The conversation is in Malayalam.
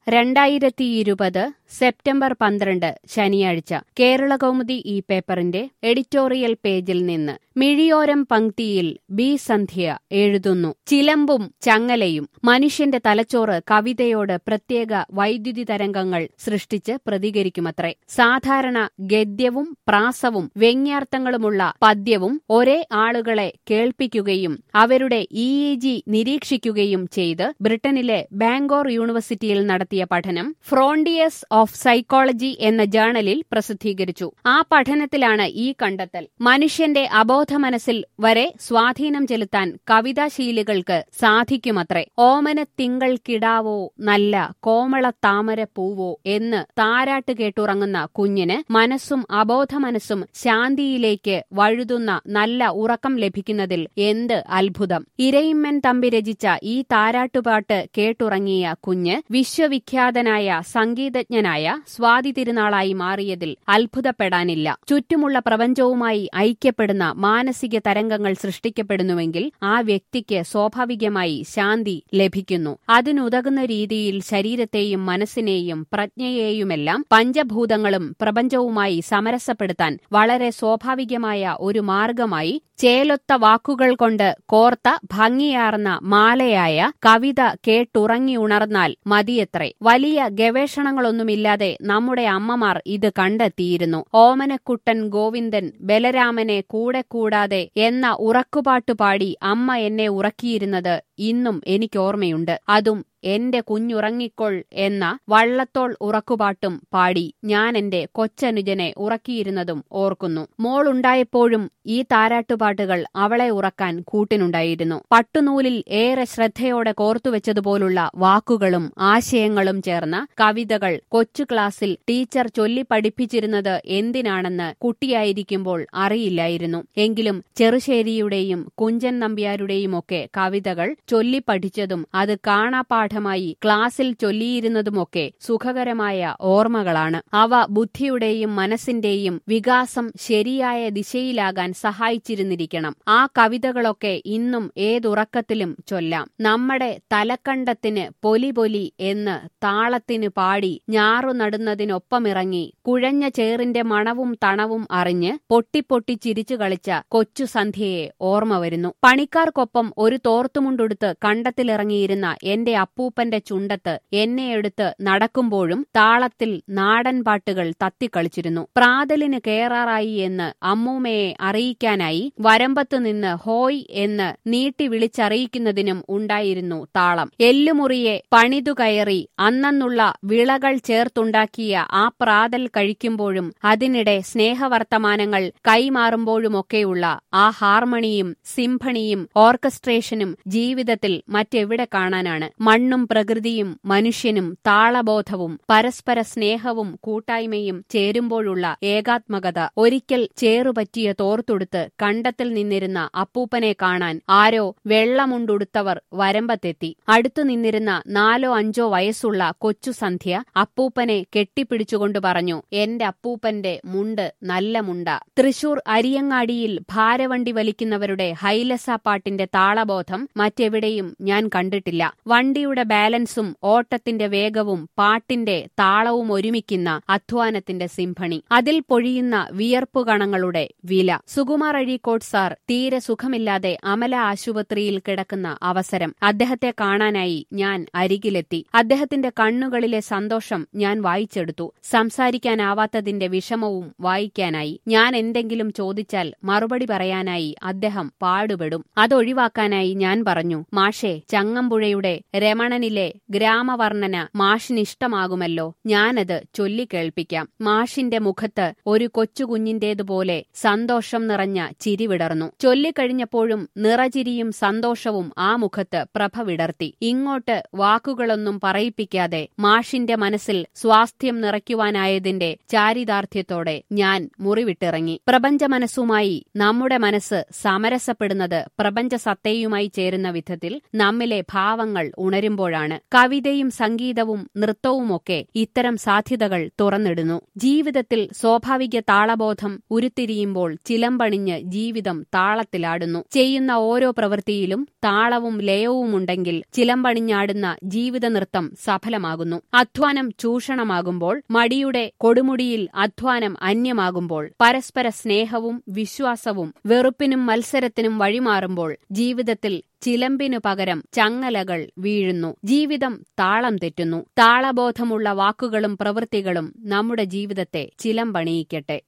രണ്ടായിരത്തി ഇരുപത് സെപ്റ്റംബർ പന്ത്രണ്ട് ശനിയാഴ്ച കേരളകൗമുദി ഈ പേപ്പറിന്റെ എഡിറ്റോറിയൽ പേജിൽ നിന്ന് മിഴിയോരം പങ്ക്തിയിൽ ബി സന്ധ്യ എഴുതുന്നു ചിലമ്പും ചങ്ങലയും മനുഷ്യന്റെ തലച്ചോറ് കവിതയോട് പ്രത്യേക വൈദ്യുതി തരംഗങ്ങൾ സൃഷ്ടിച്ച് പ്രതികരിക്കുമത്രേ സാധാരണ ഗദ്യവും പ്രാസവും വ്യംഗ്യാർത്ഥങ്ങളുമുള്ള പദ്യവും ഒരേ ആളുകളെ കേൾപ്പിക്കുകയും അവരുടെ ഇ ഇ ജി നിരീക്ഷിക്കുകയും ചെയ്ത് ബ്രിട്ടനിലെ ബാങ്കോർ യൂണിവേഴ്സിറ്റിയിൽ നടത്തിയ പഠനം ഫ്രോണ്ടിയസ് ഓഫ് സൈക്കോളജി എന്ന ജേണലിൽ പ്രസിദ്ധീകരിച്ചു ആ പഠനത്തിലാണ് ഈ കണ്ടെത്തൽ മനുഷ്യന്റെ അബോധ മനസ്സിൽ വരെ സ്വാധീനം ചെലുത്താൻ കവിതാശീലികൾക്ക് സാധിക്കുമത്രേ ഓമന തിങ്കൾ കിടാവോ നല്ല കോമള താമര പൂവോ എന്ന് താരാട്ട് കേട്ടുറങ്ങുന്ന കുഞ്ഞിന് മനസ്സും അബോധ മനസ്സും ശാന്തിയിലേക്ക് വഴുതുന്ന നല്ല ഉറക്കം ലഭിക്കുന്നതിൽ എന്ത് അത്ഭുതം ഇരയിമ്മൻ തമ്പി രചിച്ച ഈ താരാട്ടുപാട്ട് കേട്ടുറങ്ങിയ കുഞ്ഞ് വിശ്വവിഖ്യാതനായ സംഗീതജ്ഞനായ സ്വാതി തിരുനാളായി മാറിയതിൽ അത്ഭുതപ്പെടാനില്ല ചുറ്റുമുള്ള പ്രപഞ്ചവുമായി ഐക്യപ്പെടുന്ന മാനസിക തരംഗങ്ങൾ സൃഷ്ടിക്കപ്പെടുന്നുവെങ്കിൽ ആ വ്യക്തിക്ക് സ്വാഭാവികമായി ശാന്തി ലഭിക്കുന്നു അതിനുതകുന്ന രീതിയിൽ ശരീരത്തെയും മനസ്സിനെയും പ്രജ്ഞയെയുമെല്ലാം പഞ്ചഭൂതങ്ങളും പ്രപഞ്ചവുമായി സമരസപ്പെടുത്താൻ വളരെ സ്വാഭാവികമായ ഒരു മാർഗമായി ചേലൊത്ത വാക്കുകൾ കൊണ്ട് കോർത്ത ഭംഗിയാർന്ന മാലയായ കവിത കേട്ടുറങ്ങി ഉണർന്നാൽ മതിയത്രേ വലിയ ഗവേഷണങ്ങളൊന്നുമില്ലാതെ നമ്മുടെ അമ്മമാർ ഇത് കണ്ടെത്തിയിരുന്നു ഓമനക്കുട്ടൻ ഗോവിന്ദൻ ബലരാമനെ കൂടെ കൂടാതെ എന്ന ഉറക്കുപാട്ട് പാടി അമ്മ എന്നെ ഉറക്കിയിരുന്നത് ഇന്നും എനിക്കോർമ്മയുണ്ട് അതും എന്റെ കുഞ്ഞുറങ്ങിക്കൊൾ എന്ന വള്ളത്തോൾ ഉറക്കുപാട്ടും പാടി ഞാൻ എന്റെ കൊച്ചനുജനെ ഉറക്കിയിരുന്നതും ഓർക്കുന്നു മോളുണ്ടായപ്പോഴും ഈ താരാട്ടുപാട്ടുകൾ അവളെ ഉറക്കാൻ കൂട്ടിനുണ്ടായിരുന്നു പട്ടുനൂലിൽ ഏറെ ശ്രദ്ധയോടെ കോർത്തുവെച്ചതുപോലുള്ള വാക്കുകളും ആശയങ്ങളും ചേർന്ന കവിതകൾ കൊച്ചു ക്ലാസ്സിൽ ടീച്ചർ ചൊല്ലി പഠിപ്പിച്ചിരുന്നത് എന്തിനാണെന്ന് കുട്ടിയായിരിക്കുമ്പോൾ അറിയില്ലായിരുന്നു എങ്കിലും ചെറുശ്ശേരിയുടെയും കുഞ്ചൻ നമ്പ്യാരുടെയുമൊക്കെ കവിതകൾ ചൊല്ലി പഠിച്ചതും അത് കാണാപാഠമായി ക്ലാസ്സിൽ ചൊല്ലിയിരുന്നതുമൊക്കെ സുഖകരമായ ഓർമ്മകളാണ് അവ ബുദ്ധിയുടെയും മനസ്സിന്റെയും വികാസം ശരിയായ ദിശയിലാകാൻ സഹായിച്ചിരുന്നിരിക്കണം ആ കവിതകളൊക്കെ ഇന്നും ഏതുറക്കത്തിലും ചൊല്ലാം നമ്മുടെ തലക്കണ്ടത്തിന് പൊലി പൊലി എന്ന് താളത്തിന് പാടി ഞാറു നടുന്നതിനൊപ്പമിറങ്ങി കുഴഞ്ഞ ചേറിന്റെ മണവും തണവും അറിഞ്ഞ് പൊട്ടിപ്പൊട്ടി ചിരിച്ചു കളിച്ച കൊച്ചു സന്ധ്യയെ ഓർമ്മ വരുന്നു പണിക്കാർക്കൊപ്പം ഒരു തോർത്തുമുണ്ടുടുത്ത് കണ്ടത്തിലിറങ്ങിയിരുന്ന എന്റെ അപ്പൂപ്പന്റെ ചുണ്ടത്ത് എന്നെ എടുത്ത് നടക്കുമ്പോഴും താളത്തിൽ നാടൻ പാട്ടുകൾ തത്തിക്കളിച്ചിരുന്നു പ്രാതലിന് കയറാറായി എന്ന് അമ്മൂമ്മയെ അറിയിക്കാനായി വരമ്പത്തു നിന്ന് ഹോയ് എന്ന് നീട്ടി വിളിച്ചറിയിക്കുന്നതിനും ഉണ്ടായിരുന്നു താളം എല്ലുമുറിയെ പണിതു കയറി അന്നുള്ള വിളകൾ ചേർത്തുണ്ടാക്കിയ ആ പ്രാതൽ കഴിക്കുമ്പോഴും അതിനിടെ സ്നേഹവർത്തമാനങ്ങൾ കൈമാറുമ്പോഴുമൊക്കെയുള്ള ആ ഹാർമണിയും സിംഫണിയും ഓർക്കസ്ട്രേഷനും ജീവിതത്തിൽ മറ്റെവിടെ കാണാനാണ് മണ്ണും പ്രകൃതിയും മനുഷ്യനും താളബോധവും പരസ്പര സ്നേഹവും കൂട്ടായ്മയും ചേരുമ്പോഴുള്ള ഏകാത്മകത ഒരിക്കൽ ചേറുപറ്റിയ തോർത്തൊടുത്ത് കണ്ടത്തിൽ നിന്നിരുന്ന അപ്പൂപ്പനെ കാണാൻ ആരോ വെള്ളമുണ്ടുടുത്തവർ വരമ്പത്തെത്തി അടുത്തു നിന്നിരുന്ന നാലോ അഞ്ചോ വയസ്സുള്ള കൊച്ചു സന്ധ്യ അപ്പൂപ്പനെ കെട്ടിപ്പിടിച്ചുകൊണ്ട് പറഞ്ഞു എന്റെ അപ്പൂപ്പന്റെ മുണ്ട് നല്ല മുണ്ട തൃശൂർ അരിയങ്ങാടിയിൽ ഭാരവണ്ടി വലിക്കുന്നവരുടെ ഹൈലസ പാട്ടിന്റെ താളബോധം മറ്റെവിടെയും ഞാൻ കണ്ടിട്ടില്ല വണ്ടിയുടെ ബാലൻസും ഓട്ടത്തിന്റെ വേഗവും പാട്ടിന്റെ താളവും ഒരുമിക്കുന്ന അധ്വാനത്തിന്റെ സിംഫണി അതിൽ പൊഴിയുന്ന വിയർപ്പു കണങ്ങളുടെ വില സുകുമാർ അഴീക്കോട്ട് സാർ തീരെ സുഖമില്ലാതെ അമല ആശുപത്രിയിൽ കിടക്കുന്ന അവസരം അദ്ദേഹത്തെ കാണാനായി ഞാൻ അരികിലെത്തി അദ്ദേഹത്തിന്റെ കണ്ണുകളിലെ സന്തോഷം ഞാൻ വായിച്ചെടുത്തു സംസാരിക്കാനാവാത്തതിന്റെ വിഷമവും വായിക്കാനായി ഞാൻ എന്തെങ്കിലും ചോദിച്ചാൽ മറുപടി പറയാനായി അദ്ദേഹം പാടുപെടും അതൊഴിവാക്കാനായി ഞാൻ പറഞ്ഞു മാഷേ ചങ്ങമ്പുഴയുടെ രമണനിലെ ഗ്രാമവർണ്ണന മാഷിനിഷ്ടമാകുമല്ലോ ഞാനത് ചൊല്ലിക്കേൾപ്പിക്കാം മാഷിന്റെ മുഖത്ത് ഒരു കൊച്ചുകുഞ്ഞിന്റേതുപോലെ സന്തോഷം നിറഞ്ഞ ചിരി വിടർന്നു ചൊല്ലിക്കഴിഞ്ഞപ്പോഴും നിറചിരിയും സന്തോഷവും ആ മുഖത്ത് പ്രഭ വിടർത്തി ഇങ്ങോട്ട് വാക്കുകളൊന്നും പറയിപ്പിക്കാതെ മാഷിന്റെ മനസ്സിൽ സ്വാസ്ഥ്യം നിറയ്ക്കുവാനായതിന്റെ ചാരിതാർത്ഥ്യത്തോടെ ഞാൻ മുറിവിട്ടിറങ്ങി പ്രപഞ്ച മനസ്സുമായി നമ്മുടെ മനസ്സ് സമരസപ്പെടുന്നത് പ്രപഞ്ച സത്തയുമായി ചേരുന്ന വിധത്തിൽ നമ്മിലെ ഭാവങ്ങൾ ഉണരുമ്പോൾ വരുമ്പോഴാണ് കവിതയും സംഗീതവും നൃത്തവുമൊക്കെ ഇത്തരം സാധ്യതകൾ തുറന്നിടുന്നു ജീവിതത്തിൽ സ്വാഭാവിക താളബോധം ഉരുത്തിരിയുമ്പോൾ ചിലമ്പണിഞ്ഞ് ജീവിതം താളത്തിലാടുന്നു ചെയ്യുന്ന ഓരോ പ്രവൃത്തിയിലും താളവും ലയവുമുണ്ടെങ്കിൽ ചിലമ്പണിഞ്ഞാടുന്ന ജീവിത നൃത്തം സഫലമാകുന്നു അധ്വാനം ചൂഷണമാകുമ്പോൾ മടിയുടെ കൊടുമുടിയിൽ അധ്വാനം അന്യമാകുമ്പോൾ പരസ്പര സ്നേഹവും വിശ്വാസവും വെറുപ്പിനും മത്സരത്തിനും വഴിമാറുമ്പോൾ ജീവിതത്തിൽ ചിലമ്പിനു പകരം ചങ്ങലകൾ വീഴുന്നു ജീവിതം താളം തെറ്റുന്നു താളബോധമുള്ള വാക്കുകളും പ്രവൃത്തികളും നമ്മുടെ ജീവിതത്തെ ചിലമ്പണിയിക്കട്ടെ